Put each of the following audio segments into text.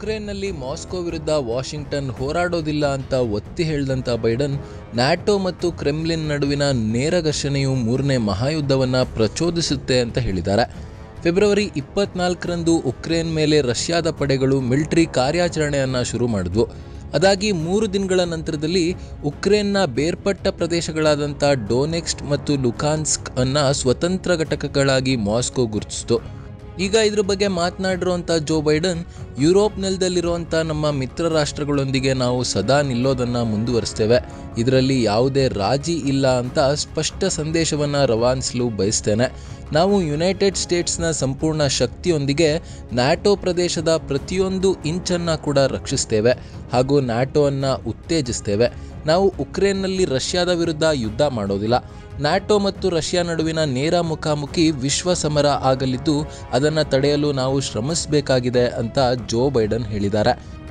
ಉಕ್ರೇನ್ನಲ್ಲಿ Moscow ವಿರುದ್ಧ Washington ಹೋರಾಡೋದಿಲ್ಲ ಅಂತ ಒತ್ತಿ ಹೇಳಿದಂಥ ಬೈಡನ್ ನ್ಯಾಟೋ ಮತ್ತು ಕ್ರೆಮ್ಲಿನ್ ನಡುವಿನ ನೇರ ಘರ್ಷಣೆಯು ಮೂರನೇ ಮಹಾಯುದ್ಧವನ್ನು ಪ್ರಚೋದಿಸುತ್ತೆ ಅಂತ ಹೇಳಿದ್ದಾರೆ ಫೆಬ್ರವರಿ ಇಪ್ಪತ್ನಾಲ್ಕರಂದು ಉಕ್ರೇನ್ ಮೇಲೆ ರಷ್ಯಾದ ಪಡೆಗಳು ಮಿಲಿಟರಿ ಕಾರ್ಯಾಚರಣೆಯನ್ನು ಶುರು ಮಾಡಿದ್ವು ಅದಾಗಿ ಮೂರು ದಿನಗಳ ನಂತರದಲ್ಲಿ ಉಕ್ರೇನ್ನ ಬೇರ್ಪಟ್ಟ ಪ್ರದೇಶಗಳಾದಂಥ ಡೋನೆಕ್ಸ್ಟ್ ಮತ್ತು ಲುಕಾನ್ಸ್ಕ್ ಅನ್ನ ಸ್ವತಂತ್ರ ಘಟಕಗಳಾಗಿ ಮಾಸ್ಕೋ ಗುರುತಿಸಿತು ಈಗ ಇದ್ರ ಬಗ್ಗೆ ಮಾತನಾಡಿರುವಂಥ ಜೋ ಬೈಡನ್ ಯುರೋಪ್ ನೆಲದಲ್ಲಿರುವಂಥ ನಮ್ಮ ಮಿತ್ರ ರಾಷ್ಟ್ರಗಳೊಂದಿಗೆ ನಾವು ಸದಾ ನಿಲ್ಲೋದನ್ನು ಮುಂದುವರಿಸ್ತೇವೆ ಇದರಲ್ಲಿ ಯಾವುದೇ ರಾಜಿ ಇಲ್ಲ ಅಂತ ಸ್ಪಷ್ಟ ಸಂದೇಶವನ್ನು ರವಾನಿಸಲು ಬಯಸ್ತೇನೆ ನಾವು ಯುನೈಟೆಡ್ ಸ್ಟೇಟ್ಸ್ನ ಸಂಪೂರ್ಣ ಶಕ್ತಿಯೊಂದಿಗೆ ನ್ಯಾಟೋ ಪ್ರದೇಶದ ಪ್ರತಿಯೊಂದು ಇಂಚನ್ನು ಕೂಡ ರಕ್ಷಿಸ್ತೇವೆ ಹಾಗೂ ನ್ಯಾಟೋವನ್ನು ಉತ್ತೇಜಿಸ್ತೇವೆ ನಾವು ಉಕ್ರೇನ್ನಲ್ಲಿ ರಷ್ಯಾದ ವಿರುದ್ಧ ಯುದ್ಧ ಮಾಡೋದಿಲ್ಲ ನ್ಯಾಟೋ ಮತ್ತು ರಷ್ಯಾ ನಡುವಿನ ನೇರ ಮುಖಾಮುಖಿ ವಿಶ್ವ ಸಮರ ಆಗಲಿದ್ದು ಅದನ್ನು ತಡೆಯಲು ನಾವು ಶ್ರಮಿಸಬೇಕಾಗಿದೆ ಅಂತ ಜೋ ಬೈಡನ್ ಹೇಳಿದ್ದಾರೆ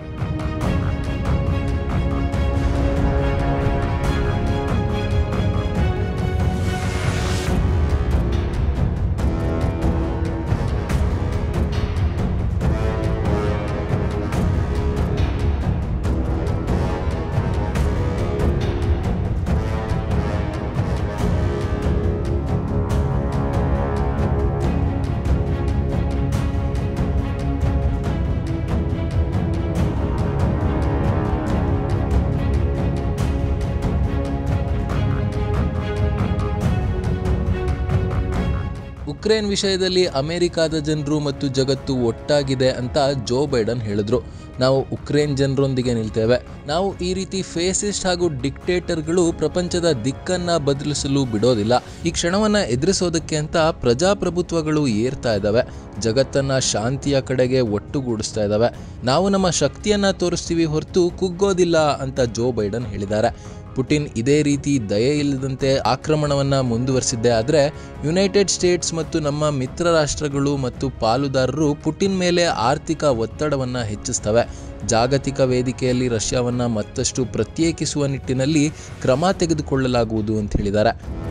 ಉಕ್ರೇನ್ ವಿಷಯದಲ್ಲಿ ಅಮೆರಿಕಾದ ಜನರು ಮತ್ತು ಜಗತ್ತು ಒಟ್ಟಾಗಿದೆ ಅಂತ ಜೋ ಬೈಡನ್ ಹೇಳಿದ್ರು ನಾವು ಉಕ್ರೇನ್ ಜನರೊಂದಿಗೆ ನಿಲ್ತೇವೆ ನಾವು ಈ ರೀತಿ ಫೇಸಿಸ್ಟ್ ಹಾಗೂ ಡಿಕ್ಟೇಟರ್ಗಳು ಪ್ರಪಂಚದ ದಿಕ್ಕನ್ನ ಬದಲಿಸಲು ಬಿಡೋದಿಲ್ಲ ಈ ಕ್ಷಣವನ್ನ ಎದುರಿಸೋದಕ್ಕೆ ಅಂತ ಪ್ರಜಾಪ್ರಭುತ್ವಗಳು ಏರ್ತಾ ಇದ್ದಾವೆ ಜಗತ್ತನ್ನ ಶಾಂತಿಯ ಕಡೆಗೆ ಒಟ್ಟುಗೂಡಿಸ್ತಾ ಇದ್ದಾವೆ ನಾವು ನಮ್ಮ ಶಕ್ತಿಯನ್ನ ತೋರಿಸ್ತೀವಿ ಹೊರತು ಕುಗ್ಗೋದಿಲ್ಲ ಅಂತ ಜೋ ಬೈಡನ್ ಹೇಳಿದ್ದಾರೆ ಪುಟಿನ್ ಇದೇ ರೀತಿ ದಯೆ ಇಲ್ಲದಂತೆ ಆಕ್ರಮಣವನ್ನು ಮುಂದುವರಿಸಿದ್ದೇ ಆದರೆ ಯುನೈಟೆಡ್ ಸ್ಟೇಟ್ಸ್ ಮತ್ತು ನಮ್ಮ ಮಿತ್ರ ರಾಷ್ಟ್ರಗಳು ಮತ್ತು ಪಾಲುದಾರರು ಪುಟಿನ್ ಮೇಲೆ ಆರ್ಥಿಕ ಒತ್ತಡವನ್ನು ಹೆಚ್ಚಿಸ್ತವೆ ಜಾಗತಿಕ ವೇದಿಕೆಯಲ್ಲಿ ರಷ್ಯಾವನ್ನು ಮತ್ತಷ್ಟು ಪ್ರತ್ಯೇಕಿಸುವ ನಿಟ್ಟಿನಲ್ಲಿ ಕ್ರಮ ತೆಗೆದುಕೊಳ್ಳಲಾಗುವುದು ಅಂತ ಹೇಳಿದ್ದಾರೆ